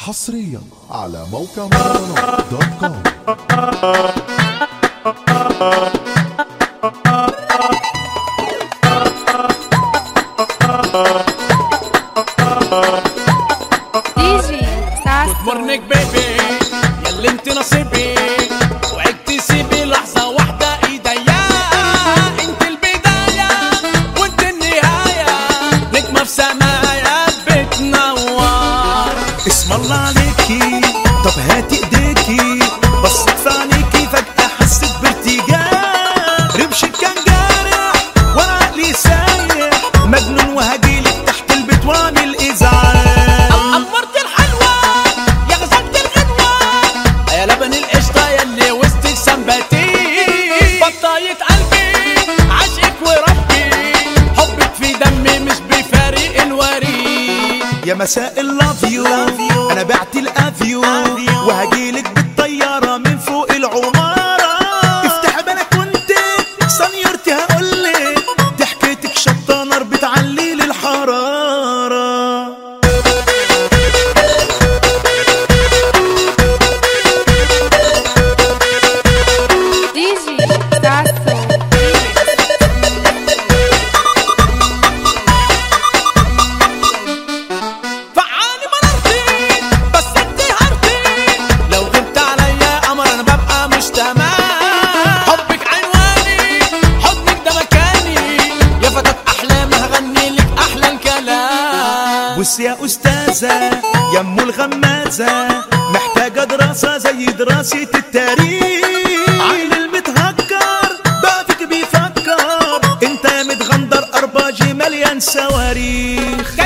حصريا على موقع مهرجانات دوت كوم دي جي ساسو مورنيك بيبي ياللي انت نصيبي وعد تسيبي لحظة واحدة ايديا انت البداية وانت النهاية نجمة في سمايا بتنور اسم الله عليكي طب هاتي ايديكي بصت في عينيكي فجأة حسيت بارتجاع رمشك كان جارح وعقلي سايح مجنون وهجيلك تحت البيت واعمل ازعاج أمرت الحلوة يا غزلت الغنوة يا لبن القشطة ياللي وسط سنباتي بطاية قلبي عشقك وربي حبك في دمي مش بفارق الوريد يا مساء اللاف يو انا بعت الافيو وهجيلك بالطيارة من فوق العمارة افتح بلكونتك سنيورتي هقولك ضحكتك شطة نار بتعلي لي الحرارة دي جي ساسو فعالي منارتي بس انت هارتي لو غبت عليا قمر انا ببقى مش تمام حبك عنواني حضنك ده مكاني يا فتاة احلامي هغني لك احلى الكلام بص يا أستاذة يا أم الغمازة محتاجة دراسة زي دراسة التاريخ عين المتهكر بابك بيفكر انت يا متغندر أرباجي مليان صواريخ